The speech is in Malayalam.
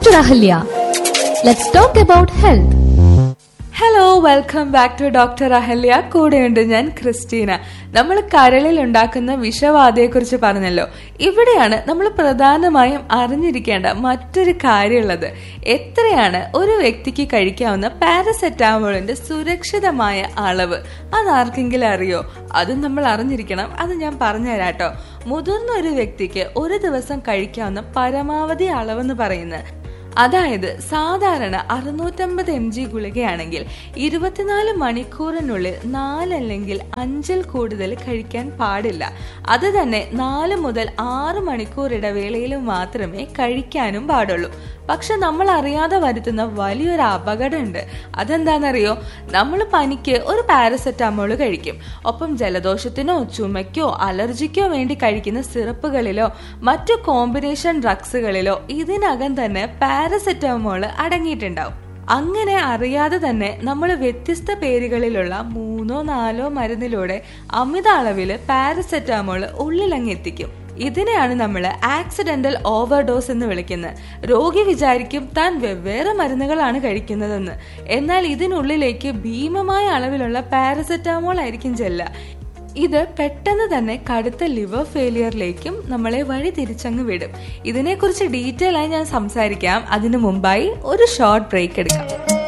Dr. Ahalya. Let's talk about health. Hello welcome back to doctor Ahalya കൂടെയുണ്ട് ഞാൻ ക്രിസ്റ്റീന നമ്മൾ കരളിൽ ഉണ്ടാക്കുന്ന വിഷബാധയെക്കുറിച്ച് പറഞ്ഞല്ലോ ഇവിടെയാണ് നമ്മൾ പ്രധാനമായും അറിഞ്ഞിരിക്കേണ്ട മറ്റൊരു കാര്യമുള്ളത് എത്രയാണ് ഒരു വ്യക്തിക്ക് കഴിക്കാവുന്ന പാരസെറ്റാമോളിന്റെ സുരക്ഷിതമായ അളവ് അതാർക്കെങ്കിലും അറിയോ അതും നമ്മൾ അറിഞ്ഞിരിക്കണം അത് ഞാൻ പറഞ്ഞുതരാം കേട്ടോ മുതിർന്ന ഒരു വ്യക്തിക്ക് ഒരു ദിവസം കഴിക്കാവുന്ന പരമാവധി അളവെന്ന് പറയുന്നത് അതായത് സാധാരണ അറുന്നൂറ്റമ്പത് എം ജി ഗുളികയാണെങ്കിൽ ഇരുപത്തിനാല് മണിക്കൂറിനുള്ളിൽ നാലല്ലെങ്കിൽ അഞ്ചിൽ കൂടുതൽ കഴിക്കാൻ പാടില്ല അത് തന്നെ നാല് മുതൽ ആറ് മണിക്കൂർ ഇടവേളയിൽ മാത്രമേ കഴിക്കാനും പാടുള്ളൂ പക്ഷെ നമ്മൾ അറിയാതെ വരുത്തുന്ന വലിയൊരു അപകടമുണ്ട് അതെന്താണെന്നറിയോ നമ്മൾ പനിക്ക് ഒരു പാരസെറ്റാമോൾ കഴിക്കും ഒപ്പം ജലദോഷത്തിനോ ചുമയ്ക്കോ അലർജിക്കോ വേണ്ടി കഴിക്കുന്ന സിറപ്പുകളിലോ മറ്റു കോമ്പിനേഷൻ ഡ്രഗ്സുകളിലോ ഇതിനകം തന്നെ പാരസെറ്റാമോൾ അടങ്ങിയിട്ടുണ്ടാവും അങ്ങനെ അറിയാതെ തന്നെ നമ്മൾ വ്യത്യസ്ത പേരുകളിലുള്ള മൂന്നോ നാലോ മരുന്നിലൂടെ അമിത അളവിൽ പാരസെറ്റാമോൾ ഉള്ളിലങ്ങ് എത്തിക്കും ഇതിനെയാണ് നമ്മൾ ആക്സിഡന്റൽ ഓവർഡോസ് എന്ന് വിളിക്കുന്നത് രോഗി വിചാരിക്കും താൻ വെവ്വേറെ മരുന്നുകളാണ് കഴിക്കുന്നതെന്ന് എന്നാൽ ഇതിനുള്ളിലേക്ക് ഭീമമായ അളവിലുള്ള പാരസെറ്റാമോൾ ആയിരിക്കും ചെല്ലുക ഇത് പെട്ടെന്ന് തന്നെ കടുത്ത ലിവർ ഫെയിലിയറിലേക്കും നമ്മളെ വഴി തിരിച്ചങ്ങ് വിടും ഇതിനെക്കുറിച്ച് ഡീറ്റെയിൽ ആയി ഞാൻ സംസാരിക്കാം അതിനു മുമ്പായി ഒരു ഷോർട്ട് ബ്രേക്ക് എടുക്കാം